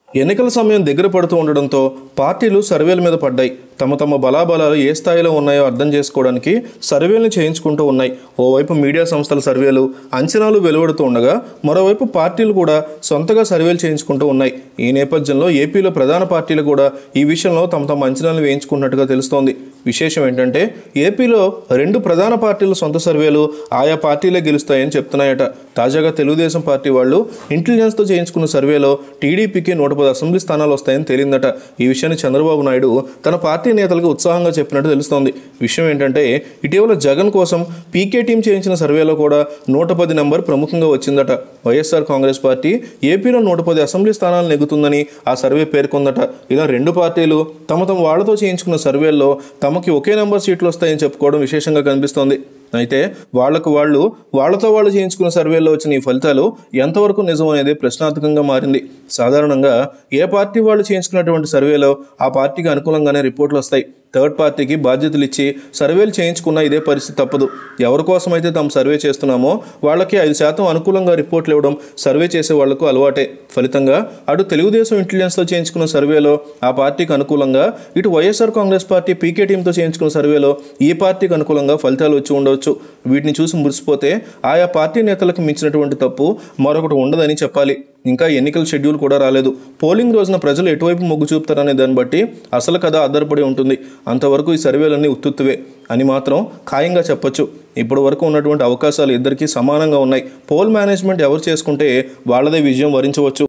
ఎన్నికల సమయం దగ్గర పడుతూ ఉండడంతో పార్టీలు సర్వేల మీద పడ్డాయి తమ తమ బలాబలాలు ఏ స్థాయిలో ఉన్నాయో అర్థం చేసుకోవడానికి సర్వేలను చేయించుకుంటూ ఉన్నాయి ఓవైపు మీడియా సంస్థల సర్వేలు అంచనాలు వెలువడుతూ ఉండగా మరోవైపు పార్టీలు కూడా సొంతగా సర్వేలు చేయించుకుంటూ ఉన్నాయి ఈ నేపథ్యంలో ఏపీలో ప్రధాన పార్టీలు కూడా ఈ విషయంలో తమ తమ అంచనాలు వేయించుకున్నట్టుగా తెలుస్తోంది విశేషం ఏంటంటే ఏపీలో రెండు ప్రధాన పార్టీల సొంత సర్వేలు ఆయా పార్టీలే గెలుస్తాయని చెప్తున్నాయట తాజాగా తెలుగుదేశం పార్టీ వాళ్ళు ఇంటెలిజెన్స్తో చేయించుకున్న సర్వేలో టీడీపీకి నూట పది అసెంబ్లీ స్థానాలు వస్తాయని తేలిందట ఈ విషయాన్ని చంద్రబాబు నాయుడు తన పార్టీ నేతలకు ఉత్సాహంగా చెప్పినట్టు తెలుస్తోంది విషయం ఏంటంటే ఇటీవల జగన్ కోసం పీకే టీం చేయించిన సర్వేలో కూడా నూట పది నెంబర్ ప్రముఖంగా వచ్చిందట వైఎస్ఆర్ కాంగ్రెస్ పార్టీ ఏపీలో నూట పది అసెంబ్లీ స్థానాలు నెగ్గుతుందని ఆ సర్వే పేర్కొందట ఇలా రెండు పార్టీలు తమ తమ వాళ్లతో చేయించుకున్న సర్వేల్లో తమకి ఒకే నెంబర్ సీట్లు వస్తాయని చెప్పుకోవడం విశేషంగా కనిపిస్తోంది అయితే వాళ్లకు వాళ్ళు వాళ్లతో వాళ్ళు చేయించుకున్న సర్వేలో వచ్చిన ఈ ఫలితాలు ఎంతవరకు నిజం అనేది ప్రశ్నార్థకంగా మారింది సాధారణంగా ఏ పార్టీ వాళ్ళు చేయించుకున్నటువంటి సర్వేలో ఆ పార్టీకి అనుకూలంగానే రిపోర్ట్లు వస్తాయి థర్డ్ పార్టీకి బాధ్యతలు ఇచ్చి సర్వేలు చేయించుకున్న ఇదే పరిస్థితి తప్పదు ఎవరి కోసమైతే తాము సర్వే చేస్తున్నామో వాళ్ళకి ఐదు శాతం అనుకూలంగా రిపోర్ట్లు ఇవ్వడం సర్వే చేసే వాళ్లకు అలవాటే ఫలితంగా అటు తెలుగుదేశం ఇంటెలిజెన్స్తో చేయించుకున్న సర్వేలో ఆ పార్టీకి అనుకూలంగా ఇటు వైఎస్ఆర్ కాంగ్రెస్ పార్టీ పీకే టీంతో చేయించుకున్న సర్వేలో ఈ పార్టీకి అనుకూలంగా ఫలితాలు వచ్చి ఉండవచ్చు వీటిని చూసి మురిసిపోతే ఆయా పార్టీ నేతలకు మించినటువంటి తప్పు మరొకటి ఉండదని చెప్పాలి ఇంకా ఎన్నికల షెడ్యూల్ కూడా రాలేదు పోలింగ్ రోజున ప్రజలు ఎటువైపు మొగ్గు చూపుతారనే దాన్ని బట్టి అసలు కథ ఆధారపడి ఉంటుంది అంతవరకు ఈ సర్వేలన్నీ ఉత్తుత్తువే అని మాత్రం ఖాయంగా చెప్పొచ్చు ఇప్పటి వరకు ఉన్నటువంటి అవకాశాలు ఇద్దరికీ సమానంగా ఉన్నాయి పోల్ మేనేజ్మెంట్ ఎవరు చేసుకుంటే వాళ్ళదే విజయం వరించవచ్చు